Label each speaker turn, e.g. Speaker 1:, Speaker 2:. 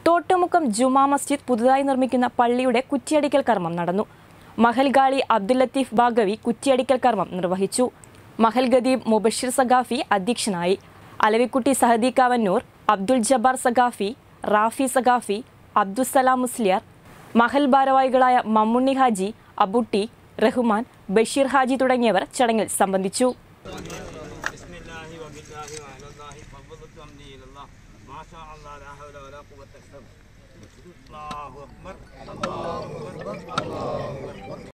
Speaker 1: തോട്ടുമുക്കം ജുമാ മസ്ജിദ് പുതുതായി നിർമ്മിക്കുന്ന പള്ളിയുടെ കുറ്റിയടിക്കൽ കർമ്മം നടന്നു മഹൽഗാളി അബ്ദുൽ ലത്തീഫ് ബാഗവി കുറ്റിയടിക്കൽ കർമ്മം നിർവഹിച്ചു മഹൽ ഖദീബ് മുബഷിർ സഖാഫി അധ്യക്ഷനായി അലവിക്കുട്ടി സഹദി കാവന്നൂർ അബ്ദുൽ ജബ്ബാർ സഖാഫി റാഫി സഖാഫി അബ്ദുസലാം മുസ്ലിയാർ മഹൽ ഭാരവാഹികളായ മമ്മുണ്ണി ഹാജി അബുട്ടി റഹ്മാൻ ബഷീർ ഹാജി തുടങ്ങിയവർ ചടങ്ങിൽ സംബന്ധിച്ചു
Speaker 2: بسم الله وبالله وعلى الله فضلت أمري إلى الله ما شاء الله لا حول ولا قوة إلا بالله الله أكبر الله أكبر